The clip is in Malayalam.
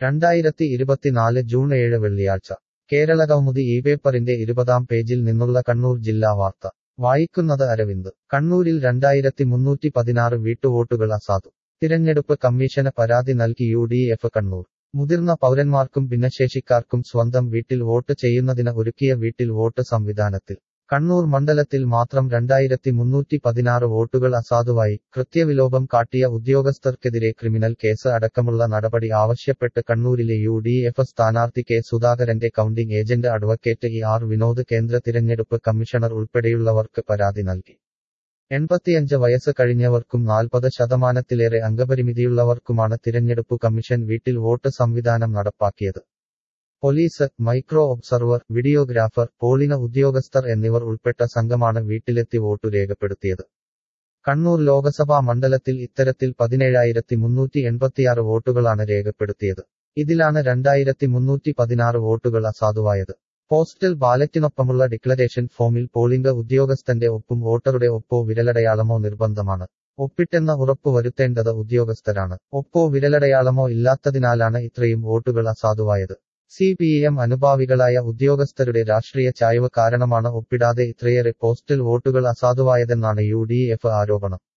രണ്ടായിരത്തി ഇരുപത്തിനാല് ജൂൺ ഏഴ് വെള്ളിയാഴ്ച കേരളകൗമുദി ഈ പേപ്പറിന്റെ ഇരുപതാം പേജിൽ നിന്നുള്ള കണ്ണൂർ ജില്ലാ വാർത്ത വായിക്കുന്നത് അരവിന്ദ് കണ്ണൂരിൽ രണ്ടായിരത്തി മുന്നൂറ്റി പതിനാറ് വീട്ടുവോട്ടുകൾ അസാധു തിരഞ്ഞെടുപ്പ് കമ്മീഷന് പരാതി നൽകി യു ഡി എഫ് കണ്ണൂർ മുതിർന്ന പൗരന്മാർക്കും ഭിന്നശേഷിക്കാർക്കും സ്വന്തം വീട്ടിൽ വോട്ട് ചെയ്യുന്നതിന് ഒരുക്കിയ വീട്ടിൽ വോട്ട് സംവിധാനത്തിൽ കണ്ണൂർ മണ്ഡലത്തിൽ മാത്രം രണ്ടായിരത്തി മുന്നൂറ്റി പതിനാറ് വോട്ടുകൾ അസാധുവായി കൃത്യവിലോപം കാട്ടിയ ഉദ്യോഗസ്ഥർക്കെതിരെ ക്രിമിനൽ കേസ് അടക്കമുള്ള നടപടി ആവശ്യപ്പെട്ട് കണ്ണൂരിലെ യു ഡി എഫ് സ്ഥാനാർത്ഥി കെ സുധാകരന്റെ counting agent advocate E R Vinod കേന്ദ്ര തിരഞ്ഞെടുപ്പ് കമ്മീഷണർ ഉൾപ്പെടെയുള്ളവർക്ക് പരാതി നൽകി എൺപത്തിയഞ്ച് വയസ്സ് കഴിഞ്ഞവർക്കും നാൽപ്പത് ശതമാനത്തിലേറെ അംഗപരിമിതിയുള്ളവർക്കുമാണ് തിരഞ്ഞെടുപ്പു കമ്മീഷൻ വീട്ടിൽ വോട്ട് സംവിധാനം നടപ്പാക്കിയത് police micro observer videographer polling ഉദ്യോഗസ്ഥർ എന്നിവർ ഉൾപ്പെട്ട സംഘമാണ് വീട്ടിലെത്തി വോട്ടു രേഖപ്പെടുത്തിയത് കണ്ണൂർ ലോകസഭാ മണ്ഡലത്തിൽ ഇത്തരത്തിൽ പതിനേഴായിരത്തി മുന്നൂറ്റി എൺപത്തിയാറ് വോട്ടുകളാണ് രേഖപ്പെടുത്തിയത് ഇതിലാണ് രണ്ടായിരത്തി മുന്നൂറ്റി പതിനാറ് വോട്ടുകൾ അസാധുവായത് പോസ്റ്റൽ ബാലറ്റിനൊപ്പമുള്ള ഡിക്ലറേഷൻ ഫോമിൽ പോളിംഗ് ഉദ്യോഗസ്ഥന്റെ ഒപ്പും വോട്ടറുടെ ഒപ്പോ വിരലടയാളമോ നിർബന്ധമാണ് ഒപ്പിട്ടെന്ന ഉറപ്പ് വരുത്തേണ്ടത് ഉദ്യോഗസ്ഥരാണ് ഒപ്പോ വിരലടയാളമോ ഇല്ലാത്തതിനാലാണ് ഇത്രയും വോട്ടുകൾ അസാധുവായത് സി പി എം അനുഭാവികളായ ഉദ്യോഗസ്ഥരുടെ രാഷ്ട്രീയ ചായ്വ് കാരണമാണ് ഒപ്പിടാതെ ഇത്രയേറെ പോസ്റ്റൽ വോട്ടുകൾ അസാധുവായതെന്നാണ് യു ഡി എഫ് ആരോപണം